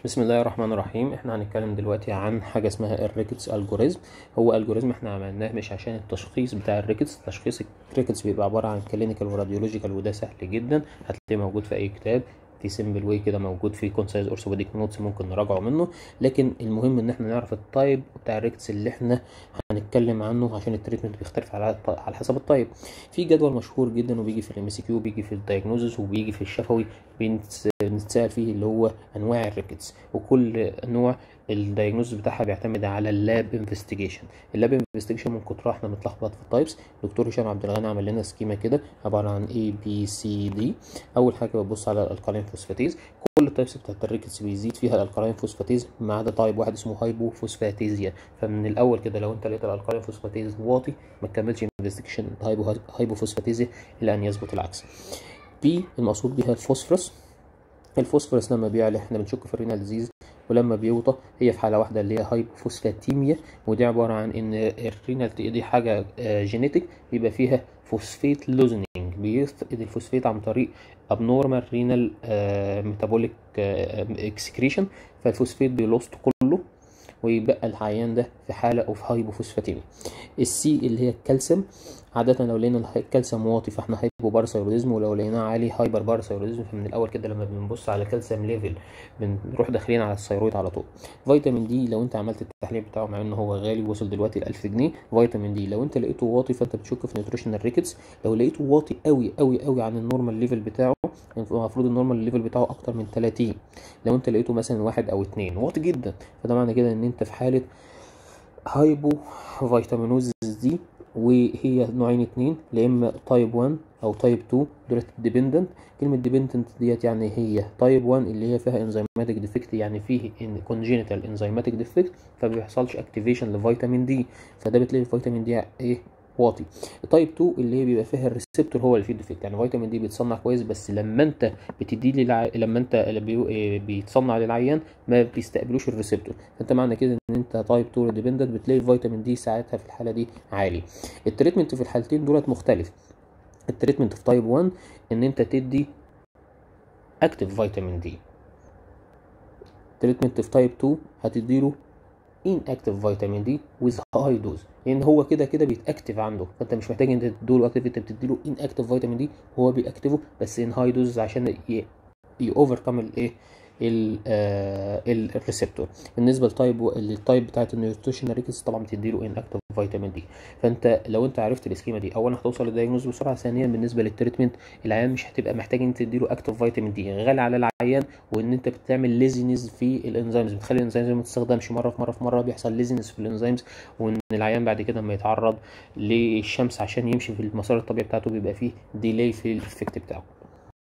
بسم الله الرحمن الرحيم احنا هنتكلم دلوقتي عن حاجه اسمها الريكتس الجوريزم هو الجوريزم احنا عملناه مش عشان التشخيص بتاع الريكتس تشخيص الريكتس بيبقى عباره عن كلينيكال وراديولوجيكال وده سهل جدا هتلاقيه موجود في اي كتاب في سيمبل واي كده موجود في كونسايز اورثوبيديك نوتس ممكن نراجعه منه لكن المهم ان احنا نعرف التايب بتاع الريكتس اللي احنا هنتكلم عنه عشان التريتمنت بيختلف على على حسب التايب في جدول مشهور جدا وبيجي في الام سي كيو بيجي في الدايجنوزس وبيجي في الشفوي بنتسال فيه اللي هو انواع الريكتس وكل نوع الدايجنوز بتاعها بيعتمد على اللاب انفستيجيشن اللاب انفستيجيشن من كتر احنا متلخبط في التايبس دكتور هشام عبد الغني عمل لنا سكيما كده عباره عن اي بي سي دي اول حاجه ببص على الالكالين فوسفاتيز كل التايبس بتاعت الريكتس بيزيد فيها الالكالين فوسفاتيز ما عدا تايب واحد اسمه هايبو فوسفاتيزيا فمن الاول كده لو انت لقيت الالكالين فوسفاتيز واطي ما تكملش انفستيجيشن هايبو هايبو فوسفاتيزيا الى ان يثبت العكس بي المقصود بها الفوسفورس الفوسفورس لما بيعلى احنا بنشك في الرينال ديزيز ولما بيوطى هي في حاله واحده اللي هي هايبوفوسفاتيميا ودي عباره عن ان الرينال دي حاجه جينيتك بيبقى فيها فوسفيت لوزنينج بيفقد الفوسفيت عن طريق ابنورمال رينال ميتابوليك اكسكريشن فالفوسفيت بيلوست كله ويبقى العيان ده في حاله اوف هايبوفوسفاتيميا السي اللي هي الكالسيوم عادة لو لقينا الكالسيوم واطي فاحنا هايبو بارثايروديزم ولو لقيناه عالي هايبر بارثايروديزم فمن الاول كده لما بنبص على الكالسيوم ليفل بنروح داخلين على الثيرويد على طول فيتامين دي لو انت عملت التحليل بتاعه مع انه هو غالي وصل دلوقتي ل 1000 جنيه فيتامين دي لو انت لقيته واطي فانت بتشك في نيوتريشنال ريكتس لو لقيته واطي قوي قوي قوي عن النورمال ليفل بتاعه المفروض النورمال ليفل بتاعه اكتر من 30 لو انت لقيته مثلا واحد او اتنين واطي جدا فده معنى كده ان انت في حاله هايبو فيتامينوزيس دي وهي نوعين اتنين يا اما تايب 1 او تايب 2 دولت ديبندنت كلمه ديبندنت ديت يعني هي تايب 1 اللي هي فيها انزيماتيك ديفكت يعني فيه كونجينيتال انزيماتيك ديفكت فما بيحصلش اكتيفيشن لفيتامين دي فده بتلاقي الفيتامين دي ايه واطي تايب 2 اللي هي بيبقى فيها الريسبتور هو اللي فيه ديفكت يعني فيتامين دي بيتصنع كويس بس لما انت بتدي للع... لما انت بي... بيتصنع للعيان ما بيستقبلوش الريسبتور فانت معنى كده ان انت تايب 2 ديبندنت بتلاقي الفيتامين دي ساعتها في الحاله دي عالي التريتمنت في الحالتين دولت مختلف التريتمنت في تايب 1 ان انت تدي اكتف فيتامين دي التريتمنت في تايب 2 هتديله ان اكتف فيتامين دي ويز هاي دوز لان هو كده كده بيتاكتف عنده فانت مش محتاج انت تديله اكتف انت بتديله ان اكتف فيتامين دي هو بيأكتفه بس ان هاي دوز عشان يوفركم الايه الريسبتور بالنسبه للتايب التايب بتاعت النيوتريشنال ريكس طبعا بتديله ان اكتف فيتامين دي فانت لو انت عرفت السكيما دي اولا هتوصل للدايجنوز بسرعه ثانيا بالنسبه للتريتمنت العيان مش هتبقى محتاج انت تديله اكتف فيتامين دي غالي على العيان وان انت بتعمل ليزينز في الانزيمز بتخلي الانزيمز ما تستخدمش مره في مره في مره بيحصل ليزينز في الانزيمز وان العيان بعد كده لما يتعرض للشمس عشان يمشي في المسار الطبيعي بتاعته بيبقى فيه ديلي في الافكت بتاعه